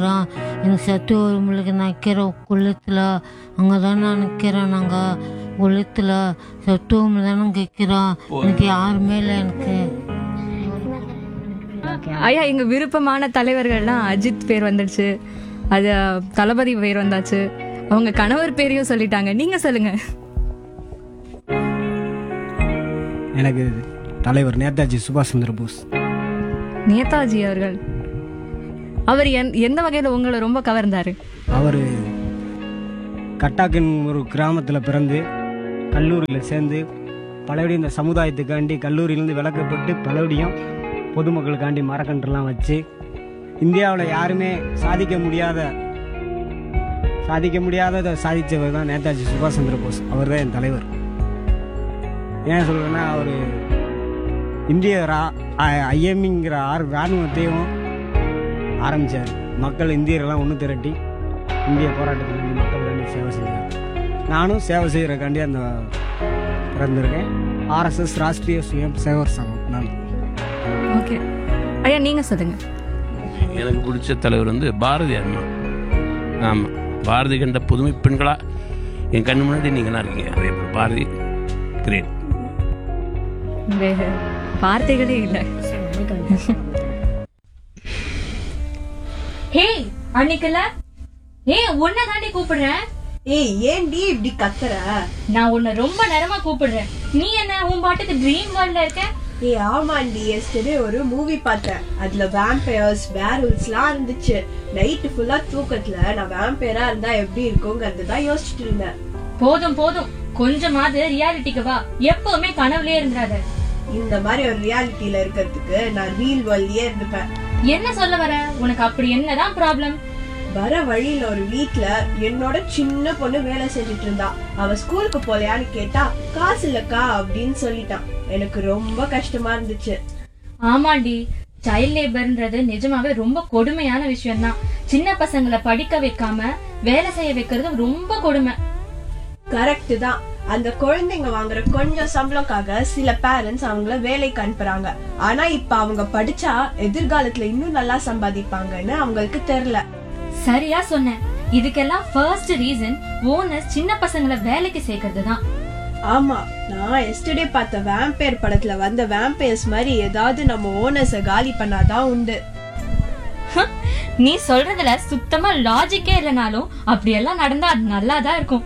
எனக்கு செத்து வரும்பளுக்கு நான் நிற்கிறேன் குளத்தில் அங்கே தான் நான் நிற்கிறேன் நாங்கள் குளத்தில் செத்து வரும் தானே கேட்குறோம் எனக்கு யாருமே இல்லை எனக்கு ஐயா எங்க விருப்பமான தலைவர்கள்லாம் அஜித் பேர் வந்துடுச்சு அது தளபதி பேர் வந்தாச்சு அவங்க கணவர் பேரையும் சொல்லிட்டாங்க நீங்க சொல்லுங்க எனக்கு தலைவர் நேதாஜி சுபாஷ் சந்திர போஸ் நேதாஜி அவர்கள் அவர் எந்- எந்த வகையில உங்களை ரொம்ப கவர்ந்தாரு அவர் கட்டாக்கின் ஒரு கிராமத்தில் பிறந்து கல்லூரியில் சேர்ந்து பலபடியும் இந்த சமுதாயத்துக்காண்டி கல்லூரியிலேருந்து விளக்கப்பட்டு பலபடியும் பொதுமக்களுக்காண்டி மரக்கன்றுலாம் வச்சு இந்தியாவில் யாருமே சாதிக்க முடியாத சாதிக்க முடியாததை சாதித்தவர் தான் நேதாஜி சுபாஷ் சந்திர போஸ் அவர் தான் என் தலைவர் ஏன் சொல்கிறேன்னா அவர் இந்திய ரா ஐஎம்ங்கிற ஆறு இராணுவத்தையும் ஆரம்பித்தார் மக்கள் இந்தியரெல்லாம் ஒன்று திரட்டி இந்திய போராட்டத்துக்காண்டி மக்களுக்காண்டி சேவை செஞ்சார் நானும் சேவை செய்கிறக்காண்டி அந்த பிறந்திருக்கேன் ஆர்எஸ்எஸ் ராஷ்ட்ரிய சுயம் சேவர் சங்கம் நான் ஓகே ஐயா நீங்க சொல்லுங்க எனக்கு பிடிச்ச தலைவர் வந்து பாரதி அம்மா ஆமாம் பாரதி கண்ட புதுமை பெண்களா என் கண்ணு முன்னாடி நீங்களாம் இருக்கீங்க அதே போல் பாரதி கிரேட் வேற வார்த்தைகளே இல்லை ஹே அன்னைக்குல ஏ உன்னை தாண்டி கூப்பிடுறேன் ஏய் ஏன்டி இப்படி கத்துற நான் உன்னை ரொம்ப நேரமா கூப்பிடுறேன் நீ என்ன உன் பாட்டுக்கு ட்ரீம் வேர்ல்ட்ல இருக்க ஏய் ஆமாண்டி எஸ்டர்டே ஒரு மூவி பார்த்தேன் அதுல வேம்பயர்ஸ் வேரல்ஸ்லாம் இருந்துச்சு நைட்டு ஃபுல்லா தூக்கத்துல நான் வேம்பயரா இருந்தா எப்படி இருக்குங்கிறது தான் யோசிச்சுட்டு இருந்தேன் போதும் போதும் கொஞ்சமாவது ரியாலிட்டிக்கு வா எப்பவுமே கனவுலயே இருந்துடாத இந்த மாதிரி ஒரு ரியாலிட்டியில இருக்கிறதுக்கு நான் ரீல் வேர்ல்ட்லயே இருந்துப்பேன் என்ன சொல்ல வர உனக்கு அப்படி என்னதான் ப்ராப்ளம் வர வழியில ஒரு வீட்ல என்னோட சின்ன பொண்ணு வேலை செஞ்சுட்டு இருந்தா அவ ஸ்கூலுக்கு போலையான்னு கேட்டா காசு இல்லக்கா அப்படின்னு சொல்லிட்டான் எனக்கு ரொம்ப கஷ்டமா இருந்துச்சு ஆமாண்டி சைல்ட் லேபர்ன்றது நிஜமாவே ரொம்ப கொடுமையான விஷயம் தான் சின்ன பசங்களை படிக்க வைக்காம வேலை செய்ய வைக்கிறது ரொம்ப கொடுமை கரெக்ட் தான் அந்த குழந்தைங்க வாங்குற கொஞ்சம் சம்பளம்காக சில பேரண்ட்ஸ் அவங்கள வேலைக்கு அனுப்புறாங்க ஆனா இப்ப அவங்க படிச்சா எதிர்காலத்துல இன்னும் நல்லா சம்பாதிப்பாங்கன்னு அவங்களுக்கு தெரியல சரியா சொன்னேன் இதுக்கெல்லாம் ஃபர்ஸ்ட் ரீசன் ஓனர்ஸ் சின்ன பசங்களை வேலைக்கு சேர்க்கறது தான் ஆமா நான் எஸ்டர்டே பார்த்த வேம்பயர் படத்துல வந்த வேம்பயர்ஸ் மாதிரி ஏதாவது நம்ம ஓனர்ஸ காலி பண்ணாதான் உண்டு நீ சொல்றதுல சுத்தமா லாஜிக்கே இல்லைனாலும் அப்படியெல்லாம் நடந்தா அது நல்லா தான் இருக்கும்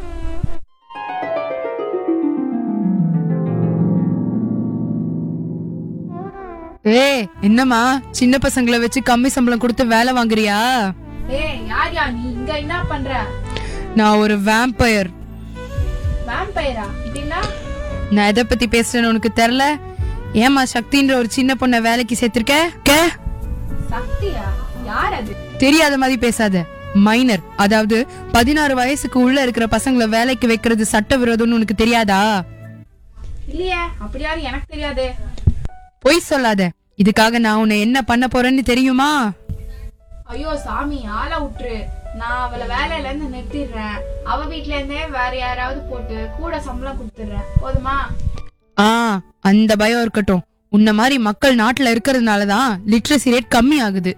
ஏய் என்னம்மா சின்ன பசங்களை வச்சு கம்மி சம்பளம் கொடுத்து வேலை வாங்குறியா ஏய் யார் யா நீ இங்க என்ன பண்ற நான் ஒரு வேம்பயர் வேம்பயரா அப்படின்னா நான் எதை பத்தி பேசுறேன்னு உனக்கு தெரியல ஏமா சக்தின்ற ஒரு சின்ன பொண்ணை வேலைக்கு சேர்த்திருக்க கே சக்தியா யார் அது தெரியாத மாதிரி பேசாத மைனர் அதாவது பதினாறு வயசுக்கு உள்ள இருக்கிற பசங்களை வேலைக்கு வைக்கிறது சட்டவிரோதம்னு உனக்கு தெரியாதா இல்லையே அப்படி யாரு எனக்கு தெரியாதே பொய் சொல்லாத இதுக்காக நான் உன்னை என்ன பண்ண போறேன்னு தெரியுமா ஐயோ சாமி ஆளை விட்டுரு நான் அவளை வேலையில இருந்து நிறுத்திடுறேன் அவ வீட்ல இருந்தே வேற யாராவது போட்டு கூட சம்பளம் கொடுத்துடுறேன் போதுமா ஆ அந்த பயம் இருக்கட்டும் உன்ன மாதிரி மக்கள் நாட்டுல இருக்கிறதுனால தான் லிட்ரஸி ரேட் கம்மி ஆகுது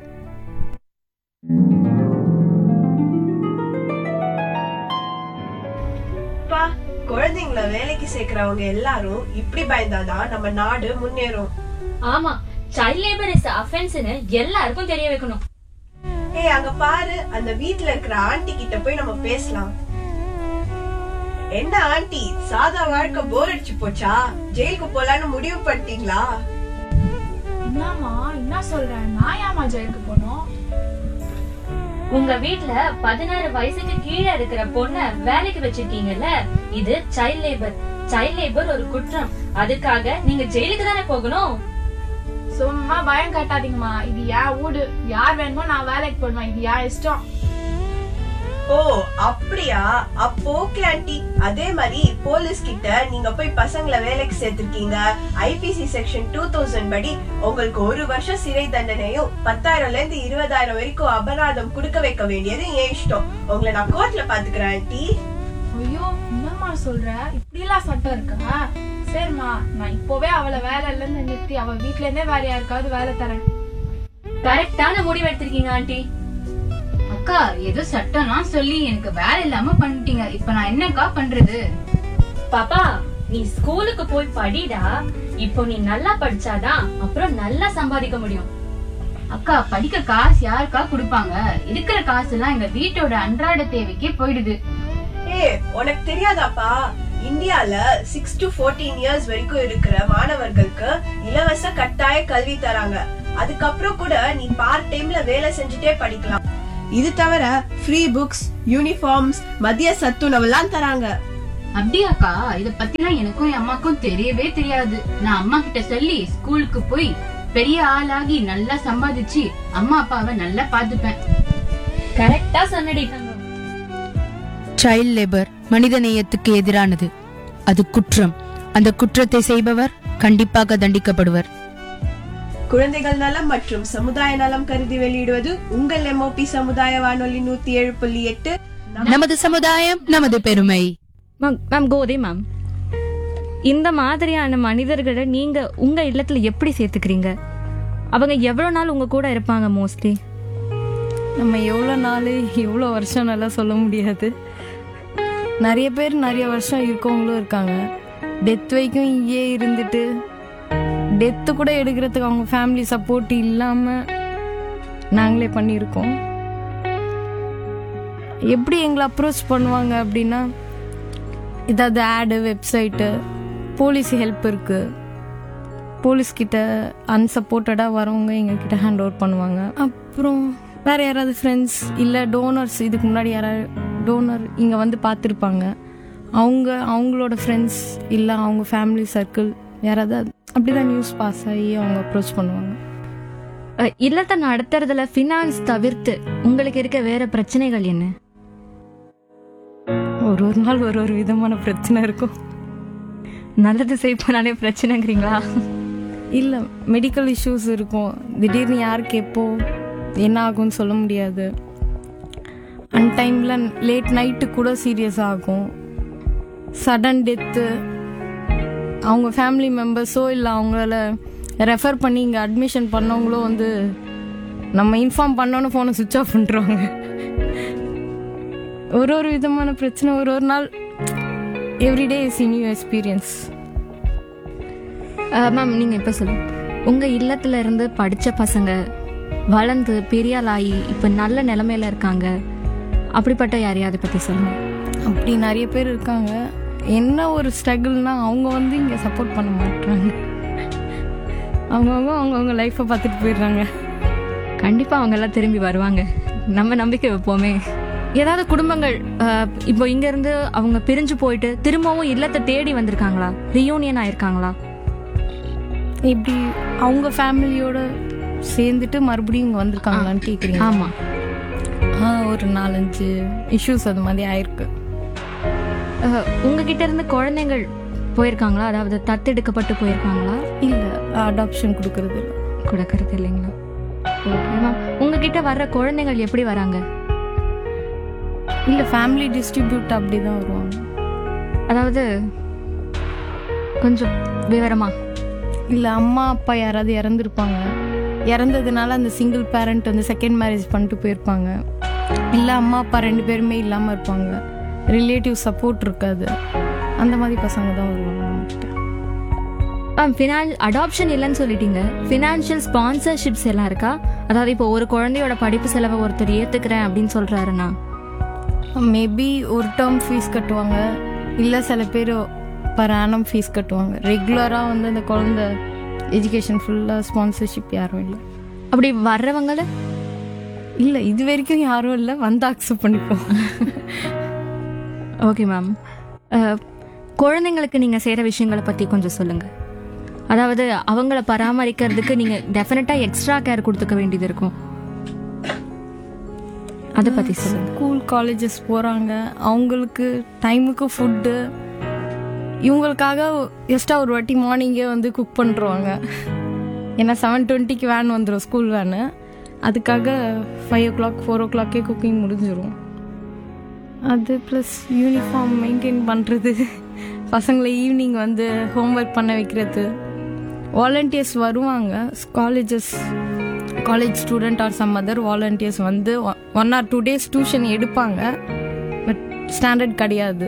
அப்பா குழந்தைங்கள வேலைக்கு சேர்க்கறவங்க எல்லாரும் இப்படி பயந்தாதான் நம்ம நாடு முன்னேறும் ஆமா சைல்ட் லேபர் இஸ் அஃபென்ஸ்னு எல்லாருக்கும் தெரிய வைக்கணும் ஏய் அங்க பாரு அந்த வீட்ல இருக்கிற ஆண்டி கிட்ட போய் நம்ம பேசலாம் என்ன ஆண்டி சாதா வாழ்க்கை போர் அடிச்சு போச்சா ஜெயிலுக்கு போலான்னு முடிவு பண்ணிட்டீங்களா என்னம்மா என்ன சொல்ற நான் ஏமா ஜெயிலுக்கு போனோம் உங்க வீட்ல பதினாறு வயசுக்கு கீழே இருக்கிற பொண்ண வேலைக்கு வச்சிருக்கீங்கல்ல இது சைல்ட் லேபர் சைல்ட் லேபர் ஒரு குற்றம் அதுக்காக நீங்க ஜெயிலுக்கு தானே போகணும் சும்மா பயம் காட்டாதீங்கம்மா இது ஏன் வீடு யார் வேணுமோ நான் வேலைக்கு போடுவேன் இது ஏன் இஷ்டம் ஓ அப்படியா அப்போ ஓகே ஆண்டி அதே மாதிரி போலீஸ் கிட்ட நீங்க போய் பசங்களை வேலைக்கு சேர்த்திருக்கீங்க ஐபிசி செக்ஷன் டூ தௌசண்ட் படி உங்களுக்கு ஒரு வருஷம் சிறை தண்டனையும் பத்தாயிரம்ல இருந்து இருபதாயிரம் வரைக்கும் அபராதம் கொடுக்க வைக்க வேண்டியது ஏன் இஷ்டம் உங்களை நான் கோர்ட்ல பாத்துக்கிறேன் ஆண்டி ஐயோ என்னம்மா சொல்ற இப்படி எல்லாம் சட்டம் இருக்கா சரிம்மா நான் இப்போவே அவளை வேலையில இருந்து நிறுத்தி அவ வீட்ல இருந்தே வேற யாருக்காவது வேலை தரேன் கரெக்டான முடிவு எடுத்திருக்கீங்க ஆண்டி அக்கா ஏதோ சட்டம்லாம் சொல்லி எனக்கு வேலை இல்லாம பண்ணிட்டீங்க இப்ப நான் என்னக்கா பண்றது பாப்பா நீ ஸ்கூலுக்கு போய் படிடா இப்போ நீ நல்லா படிச்சாதான் அப்புறம் நல்லா சம்பாதிக்க முடியும் அக்கா படிக்க காசு யாருக்கா கொடுப்பாங்க இருக்கிற காசு எல்லாம் எங்க வீட்டோட அன்றாட தேவைக்கே போயிடுது ஏ உனக்கு தெரியாதாப்பா இந்தியால சிக்ஸ் டு 14 இயர்ஸ் வரைக்கும் இருக்கிற மாணவர்களுக்கு இலவச கட்டாய கல்வி தராங்க அதுக்கப்புறம் கூட நீ பார்ட் டைம்ல வேலை செஞ்சுட்டே படிக்கலாம் இது தவிர ஃப்ரீ புக்ஸ் யூனிஃபார்ம்ஸ் மதிய சத்துணவுலாம் தராங்க அப்படியாக்கா இத பத்திலாம் எனக்கும் என் அம்மாக்கும் தெரியவே தெரியாது நான் அம்மா கிட்ட சொல்லி ஸ்கூலுக்கு போய் பெரிய ஆளாகி நல்லா சம்பாதிச்சு அம்மா அப்பாவை நல்லா பாத்துப்பேன் கரெக்டா சொன்னடி சைல்ட் லேபர் மனித நேயத்துக்கு எதிரானது அது குற்றம் அந்த குற்றத்தை செய்பவர் கண்டிப்பாக தண்டிக்கப்படுவர் குழந்தைகள் நலம் மற்றும் சமுதாய நலம் கருதி வெளியிடுவது உங்கள் எம்ஓபி சமுதாய வானொலி நூத்தி ஏழு புள்ளி எட்டு நமது சமுதாயம் நமது பெருமை மேம் மேம் கோதே மேம் இந்த மாதிரியான மனிதர்களை நீங்க உங்க இல்லத்துல எப்படி சேர்த்துக்கிறீங்க அவங்க எவ்வளவு நாள் உங்க கூட இருப்பாங்க மோஸ்ட்லி நம்ம எவ்வளோ நாள் எவ்வளோ வருஷம் நல்லா சொல்ல முடியாது நிறைய பேர் நிறைய வருஷம் இருக்கவங்களும் இருக்காங்க டெத் வரைக்கும் இங்கே இருந்துட்டு டெத்து கூட எடுக்கிறதுக்கு அவங்க ஃபேமிலி சப்போர்ட் இல்லாமல் நாங்களே பண்ணியிருக்கோம் எப்படி எங்களை அப்ரோச் பண்ணுவாங்க அப்படின்னா ஏதாவது ஆடு வெப்சைட்டு போலீஸ் ஹெல்ப் இருக்குது போலீஸ் கிட்ட அன்சப்போர்ட்டடாக வரவங்க எங்ககிட்ட ஹேண்ட் ஓவர் பண்ணுவாங்க அப்புறம் வேற யாராவது ஃப்ரெண்ட்ஸ் இல்லை டோனர்ஸ் இதுக்கு முன்னாடி யாராவது டோனர் இங்கே வந்து பார்த்துருப்பாங்க அவங்க அவங்களோட ஃப்ரெண்ட்ஸ் இல்லை அவங்க ஃபேமிலி சர்க்கிள் யாராவது அப்படிதான் நியூஸ் பாஸ் ஆகி அவங்க அப்ரோச் பண்ணுவாங்க அஹ், இல்லத்தை நடத்துறதுல ஃபினான்ஸ் தவிர்த்து உங்களுக்கு இருக்க வேற பிரச்சனைகள் என்ன ஒரு ஒரு நாள் ஒரு ஒரு விதமான பிரச்சனை இருக்கும் நல்லது செய்யப்போனாலே பிரச்சனைங்கிறீங்களா இல்லை மெடிக்கல் இஷ்யூஸ் இருக்கும் திடீர்னு யாருக்கு எப்போ என்ன ஆகும்னு சொல்ல முடியாது அன்டைமில் லேட் நைட்டு கூட சீரியஸ் ஆகும் சடன் டெத்து அவங்க ஃபேமிலி மெம்பர்ஸோ இல்லை அவங்கள ரெஃபர் பண்ணி இங்கே அட்மிஷன் பண்ணவங்களோ வந்து நம்ம இன்ஃபார்ம் பண்ணோன்னு ஃபோனை சுவிட்ச் ஆஃப் பண்ணுறாங்க ஒரு ஒரு விதமான பிரச்சனை ஒரு ஒரு நாள் everyday is new experience ma'am நீங்க இப்ப சொல்லுங்க உங்க இல்லத்துல இருந்து படிச்ச பசங்க வளர்ந்து பெரிய ஆள் ஆகி இப்ப நல்ல நிலைமையில இருக்காங்க அப்படிப்பட்ட யாரையாவது பத்தி சொல்லுங்க அப்படி நிறைய பேர் இருக்காங்க என்ன ஒரு ஸ்ட்ரகிள்னா அவங்க வந்து இங்கே சப்போர்ட் பண்ண மாட்டாங்க அவங்கவுங்க அவங்கவுங்க லைஃப்பை பார்த்துட்டு போயிடுறாங்க கண்டிப்பா அவங்க எல்லாம் திரும்பி வருவாங்க நம்ம நம்பிக்கை வைப்போமே ஏதாவது குடும்பங்கள் அஹ், இப்போ இங்க இருந்து அவங்க பிரிஞ்சு போயிட்டு திரும்பவும் இல்லத்தை தேடி வந்திருக்காங்களா ரியூனியன் ஆயிருக்காங்களா இப்படி அவங்க ஃபேமிலியோட சேர்ந்துட்டு மறுபடியும் இங்கே வந்திருக்காங்களான்னு கேட்குறீங்க ஆமா ஆ ஒரு நாலஞ்சு இஷ்யூஸ் அது மாதிரி ஆயிருக்கு அஹ், உங்ககிட்ட இருந்து குழந்தைங்கள் போயிருக்காங்களா அதாவது தத்தெடுக்கப்பட்டு போயிருக்காங்களா இல்லை அடாப்ஷன் கொடுக்கறது இல்லை கொடுக்கறது இல்லைங்களா ஓகே மேம் உங்ககிட்ட வர்ற குழந்தைகள் எப்படி வராங்க இல்லை ஃபேமிலி டிஸ்ட்ரிபியூட் அப்படி தான் வருவாங்க அதாவது கொஞ்சம் விவரமா இல்லை அம்மா அப்பா யாராவது இறந்துருப்பாங்க இறந்ததுனால அந்த சிங்கிள் பேரண்ட் வந்து செகண்ட் மேரேஜ் பண்ணிட்டு போயிருப்பாங்க இல்லை அம்மா அப்பா ரெண்டு பேருமே இல்லாமல் இருப்பாங்க ரிலேட்டிவ் சப்போர்ட் இருக்காது அந்த மாதிரி பசங்க தான் வருவாங்க நம்மகிட்ட. மேம் ஃபினான் அடாப்ஷன் இல்லைன்னு சொல்லிட்டீங்க ஃபினான்ஷியல் ஸ்பான்சர்ஷிப்ஸ் எல்லாம் இருக்கா அதாவது இப்போ ஒரு குழந்தையோட படிப்பு செலவை ஒருத்தர் ஏத்துக்கிறேன் அப்படின்னு சொல்றாருன்னா மேபி ஒரு டேர்ம் ஃபீஸ் கட்டுவாங்க இல்லை சில பேர் பர் ஆனம் ஃபீஸ் கட்டுவாங்க ரெகுலராக வந்து அந்த குழந்தை எஜுகேஷன் ஃபுல்லாக ஸ்பான்சர்ஷிப் யாரும் இல்லை அப்படி வர்றவங்கள இல்லை இது வரைக்கும் யாரும் இல்லை வந்து அக்செப்ட் பண்ணிப்போம் ஓகே மேம் குழந்தைங்களுக்கு நீங்க செய்யற விஷயங்களை பத்தி கொஞ்சம் சொல்லுங்க அதாவது அவங்கள பராமரிக்கிறதுக்கு நீங்க டெஃபினட்டா எக்ஸ்ட்ரா கேர் கொடுத்துக்க வேண்டியது இருக்கும் அதை பத்தி சொல்லுங்க ஸ்கூல் காலேஜஸ் போகிறாங்க அவங்களுக்கு டைமுக்கு ஃபுட்டு இவங்களுக்காக எக்ஸ்ட்ரா ஒரு வாட்டி மார்னிங்கே வந்து குக் பண்ணுருவாங்க ஏன்னா செவன் டுவெண்ட்டிக்கு வேன் வந்துடும் ஸ்கூல் வேனு அதுக்காக ஃபைவ் ஓ கிளாக் ஃபோர் ஓ கிளாக்கே குக்கிங் முடிஞ்சிடும் அது ப்ளஸ் யூனிஃபார்ம் மெயின்டைன் பண்ணுறது பசங்களை ஈவினிங் வந்து ஹோம்ஒர்க் பண்ண வைக்கிறது வாலண்டியர்ஸ் வருவாங்க colleges college student or some other volunteers வந்து one or two days tuition எடுப்பாங்க பட் ஸ்டாண்டர்ட் கிடையாது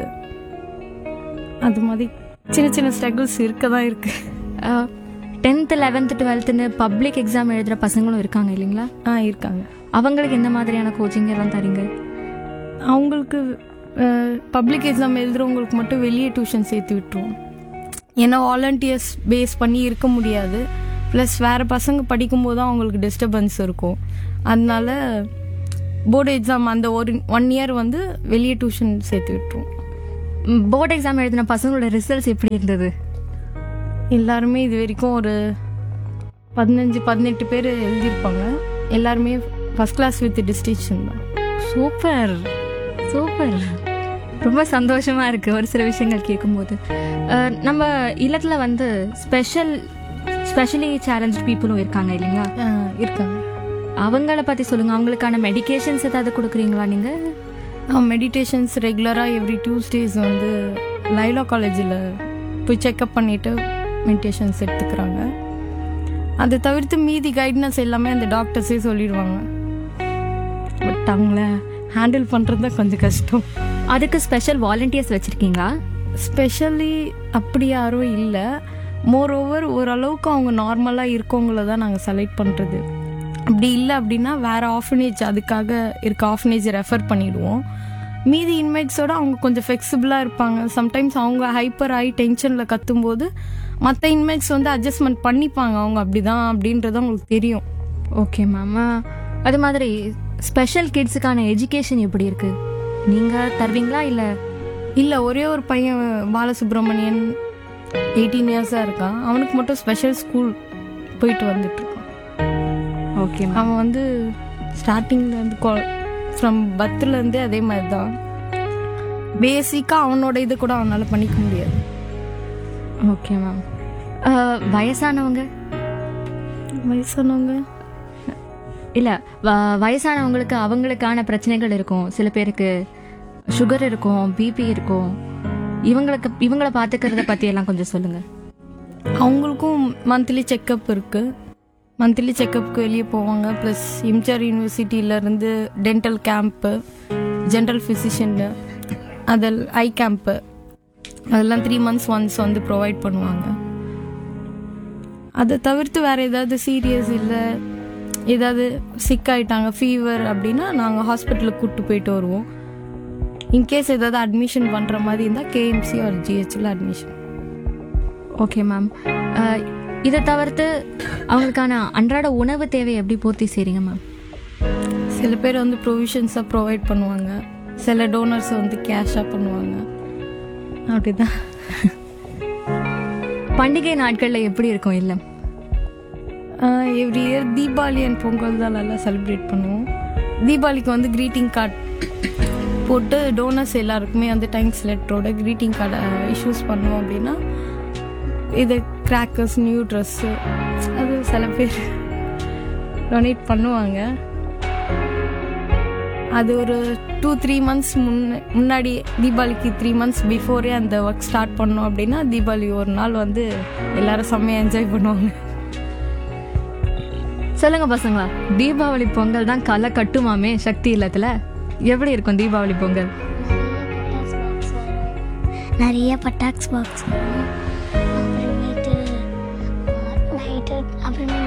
அது மாதிரி சின்ன சின்ன ஸ்ட்ரகிள்ஸ் இருக்க தான் இருக்கு டென்த்து லெவன்த்து டுவெல்த்துன்னு பப்ளிக் எக்ஸாம் எழுதுகிற பசங்களும் இருக்காங்க இல்லைங்களா ஆ இருக்காங்க அவங்களுக்கு எந்த மாதிரியான கோச்சிங் எல்லாம் தரீங்க அவங்களுக்கு பப்ளிக் எக்ஸாம் எழுதுறவங்களுக்கு மட்டும் வெளியே டியூஷன் சேர்த்து விட்டுருவோம் ஏன்னா வாலண்டியர்ஸ் பேஸ் பண்ணி இருக்க முடியாது ப்ளஸ் வேறு பசங்க படிக்கும்போது தான் அவங்களுக்கு டிஸ்டர்பன்ஸ் இருக்கும் அதனால போர்டு எக்ஸாம் அந்த ஒரு ஒன் இயர் வந்து வெளியே டியூஷன் சேர்த்து விட்டுருவோம் போர்டு எக்ஸாம் எழுதின பசங்களோட ரிசல்ட்ஸ் எப்படி இருந்தது எல்லாருமே இது வரைக்கும் ஒரு பதினஞ்சு பதினெட்டு பேர் எழுதியிருப்பாங்க எல்லாருமே ஃபஸ்ட் கிளாஸ் வித் டிஸ்டிங்ஷன் தான் சூப்பர் சூப்பர் ரொம்ப சந்தோஷமா இருக்கு ஒரு சில விஷயங்கள் கேட்கும்போது அஹ், நம்ம இல்லத்துல வந்து ஸ்பெஷல் ஸ்பெஷலி சேலஞ்ச் பீப்புளும் இருக்காங்க இல்லைங்களா இருக்காங்க அவங்கள பத்தி சொல்லுங்க அவங்களுக்கான மெடிகேஷன்ஸ் ஏதாவது கொடுக்குறீங்களா நீங்க மெடிடேஷன்ஸ் ரெகுலராக எவ்ரி டியூஸ்டேஸ் வந்து லைலா காலேஜில் போய் செக்அப் பண்ணிவிட்டு மெடிடேஷன்ஸ் எடுத்துக்கிறாங்க அதை தவிர்த்து மீதி கைட்னஸ் எல்லாமே அந்த டாக்டர்ஸே சொல்லிடுவாங்க பட் அவங்கள ஹேண்டில் பண்ணுறது தான் கொஞ்சம் கஷ்டம் அதுக்கு ஸ்பெஷல் வாலண்டியர்ஸ் வச்சிருக்கீங்களா ஸ்பெஷலி அப்படி யாரும் இல்லை மோர் ஓவர் ஓரளவுக்கு அவங்க நார்மலாக இருக்கவங்கள தான் நாங்கள் செலக்ட் பண்ணுறது அப்படி இல்லை அப்படின்னா வேறு ஆஃபனேஜ் அதுக்காக இருக்க ஆஃபனேஜ் ரெஃபர் பண்ணிடுவோம் மீதி இன்மேட்ஸோட அவங்க கொஞ்சம் ஃப்ளெக்சிபிளாக இருப்பாங்க சம்டைம்ஸ் அவங்க ஹைப்பர் ஆகி டென்ஷனில் கத்தும்போது மற்ற இன்மேட்ஸ் வந்து அட்ஜஸ்ட்மெண்ட் பண்ணிப்பாங்க அவங்க அப்படிதான் அப்படின்றது அவங்களுக்கு தெரியும் ஓகே மேம் அது மாதிரி ஸ்பெஷல் கிட்ஸுக்கான எஜுகேஷன் எப்படி இருக்கு நீங்க தருவீங்களா இல்லை இல்லை ஒரே ஒரு பையன் பாலசுப்ரமணியன் எயிட்டீன் இயர்ஸாக இருக்கான் அவனுக்கு மட்டும் ஸ்பெஷல் ஸ்கூல் போயிட்டு வந்துட்டு இருக்கான் ஓகே அவன் வந்து ஸ்டார்டிங்கில் வந்து ஃப்ரம் பர்த்லேருந்தே அதே மாதிரி தான் பேசிக்காக அவனோட இது கூட அவனால் பண்ணிக்க முடியாது ஓகே மேம் வயசானவங்க வயசானவங்க இல்ல வ- வயசானவங்களுக்கு அவங்களுக்கான பிரச்சனைகள் இருக்கும் சில பேருக்கு சுகர் இருக்கும் பிபி இருக்கும் இவங்களுக்கு இவங்கள பாத்துக்கிறத பத்தி எல்லாம் கொஞ்சம் சொல்லுங்க அவங்களுக்கும் மந்த்லி செக்கப் இருக்குது மந்த்லி செக்கப்புக்கு வெளியே போவாங்க ப்ளஸ் இம்சார் யூனிவர்சிட்டியிலேருந்து டென்டல் கேம்ப்பு ஜென்ரல் ஃபிசிஷியனு அதில் ஐ கேம்ப்பு அதெல்லாம் த்ரீ மந்த்ஸ் ஒன்ஸ் வந்து ப்ரொவைட் பண்ணுவாங்க அதை தவிர்த்து வேறு ஏதாவது சீரியஸ் இல்லை ஏதாவது சிக் ஆயிட்டாங்க ஃபீவர் அப்படின்னா நாங்கள் ஹாஸ்பிட்டலுக்கு கூப்பிட்டு போயிட்டு வருவோம் இன்கேஸ் ஏதாவது அட்மிஷன் பண்ணுற மாதிரி இருந்தால் கேஎம்சி ஒரு ஜிஹெச்சில் அட்மிஷன் ஓகே மேம் இதை தவிர்த்து அவங்களுக்கான அன்றாட உணவு தேவை எப்படி பூர்த்தி செய்றீங்க மேம் சில பேர் வந்து ப்ரொவிஷன்ஸாக ப்ரொவைட் பண்ணுவாங்க சில டோனர்ஸ் வந்து கேஷாக பண்ணுவாங்க அப்படிதான் பண்டிகை நாட்கள்ல எப்படி இருக்கும் இல்லம் every year Deepavali and Pongal தான் நல்லா செலிப்ரேட் பண்ணுவோம் தீபாவளிக்கு வந்து க்ரீட்டிங் கார்டு போட்டு டோனர்ஸ் எல்லாருக்குமே வந்து தேங்க்ஸ் லெட்டரோட க்ரீட்டிங் கார்டை இஷ்யூஸ் பண்ணோம் அப்படின்னா இது கிராக்கர்ஸ் நியூ ட்ரெஸ்ஸு அது சில பேர் டொனேட் பண்ணுவாங்க அது ஒரு டூ த்ரீ மந்த்ஸ் முன்ன முன்னாடி தீபாவளிக்கு த்ரீ மந்த்ஸ் பிஃபோரே அந்த ஒர்க் ஸ்டார்ட் பண்ணோம் அப்படின்னா தீபாவளி ஒரு நாள் வந்து எல்லாரும் செம்மையாக என்ஜாய் பண்ணுவாங்க சொல்லுங்க பசங்களா தீபாவளி பொங்கல் தான் களை கட்டுமாமே சக்தி இல்லத்துல எப்படி இருக்கும் தீபாவளி பொங்கல் நிறைய பட்டாக்ஸ் பாக்ஸ்